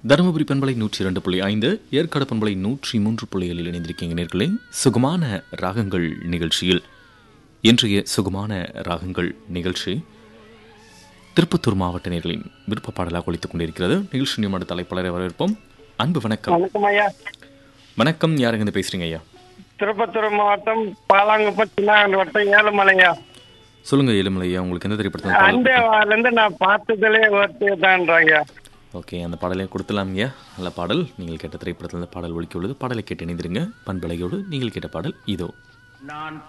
தருமபுரி பண்பலை நூற்றி இரண்டு புள்ளி ஐந்து ஏற்காடு பண்பலை நூற்றி மூன்று புள்ளிகளில் இணைந்திருக்கீங்க நேர்களே சுகமான ராகங்கள் நிகழ்ச்சியில் இன்றைய சுகமான ராகங்கள் நிகழ்ச்சி திருப்பத்தூர் மாவட்ட நேர்களின் விருப்ப பாடலாக ஒழித்துக் கொண்டிருக்கிறது நிகழ்ச்சி நியமன தலைப்பாளரை வரவேற்போம் அன்பு வணக்கம் வணக்கம் ஐயா வணக்கம் யாருங்க இருந்து பேசுறீங்க ஐயா திருப்பத்தூர் மாவட்டம் பாலாங்குப்பம் சின்னாகண்ட வட்டம் ஏழுமலையா சொல்லுங்க ஏழுமலை ஐயா உங்களுக்கு எந்த திரைப்படத்தில் பாடல் அந்த இருந்து நான் பார்த்ததுலே ஒருத்தர் தான்றாங்க ஓகே அந்த பாடலை கொடுத்துலாம் ஐயா நல்ல பாடல் நீங்கள் கேட்ட திரைப்படத்தில் பாடல் ஒழிக்க உள்ளது பாடலை கேட்டு இணைந்திருங்க பண்பலையோடு நீங்கள் கேட்ட பாடல் இதோ நான்